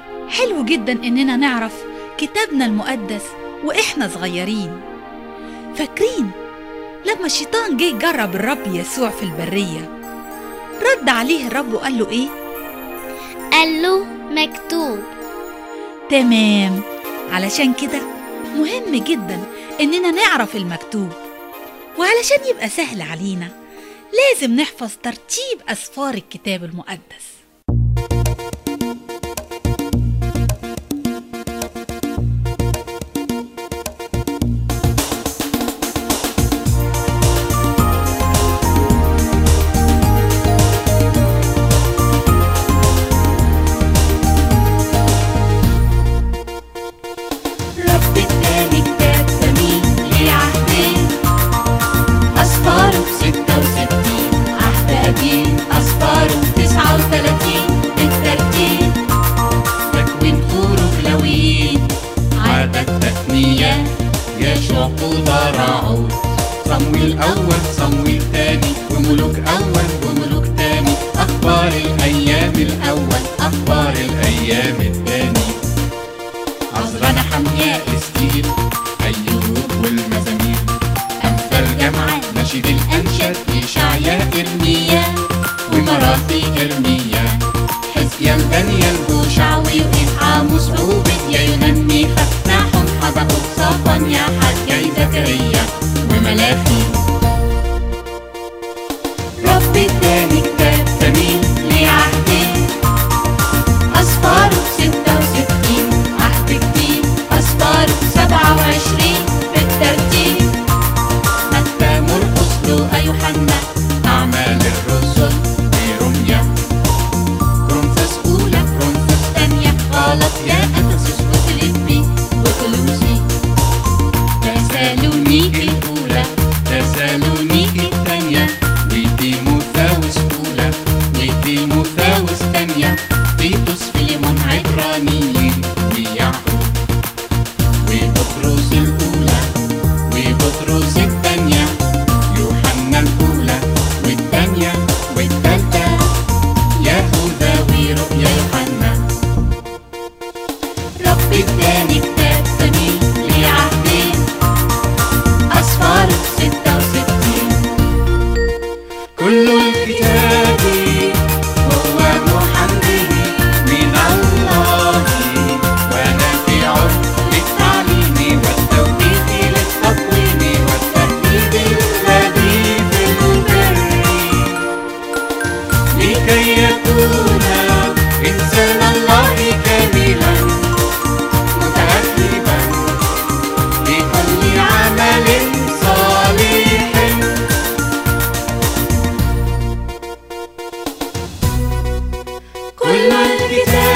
حلو جدا إننا نعرف كتابنا المقدس وإحنا صغيرين فاكرين لما الشيطان جه يجرب الرب يسوع في البرية رد عليه الرب وقال له إيه؟ قال له مكتوب تمام علشان كده مهم جدا إننا نعرف المكتوب وعلشان يبقى سهل علينا لازم نحفظ ترتيب أسفار الكتاب المقدس رب اداني كتاب ثمين ليه عهدين أسفاره ستة وستين عهد قديم أسفاره تسعة وتلاتين بالترتيب تكوين خروج لويين عدد تثنية يشوع قضى راعون صمويل أول صمويل تاني وملوك أول وملوك تاني أخبار الأيام الأول أخبار الأيام التاني عذرا حمياء استير أيوب والمزامير أمثال جمعة نشيد الأنشاد إشعياء إرميا ومراثي إرميا حزقيا دانيال هوشع ويوئيل عاموس عوبديا يونانيخا ناحم حبقوك صافانيا حجاي زكريا وملاخي رب اداني كتاب ثمين ليه عهدين أسفاره ستة وستين عهد جديد أسفاره سبعة وعشرين بالترتيب متى مرقس لوقا يوحنا أعمال الرسل بيروميا كرونفس أولى كرونفس تانية غلط يا أفسس وفيليبي وكولوسي تسالونيكي الأولى تسالونيكي الثانية وتيموثاوس أولى وتيموثاوس تانية تيتوس فيليمون عبرانيين ويعقوب وبطرس الأولى وبطرس الثانية يوحنا الأولى والثانية والثالثة يهوذا ورؤيا يوحنا رب اداني كتاب ثمين ليه عهدين أسفاره ستة وستين كل الكتاب هو محمد من الله ونافع للتعليم والتوبيخ للتقويم والتهديد الذي في البر لكي يكون إنسان الله كاملا متأهبا لكل عمل صالح كل الكتاب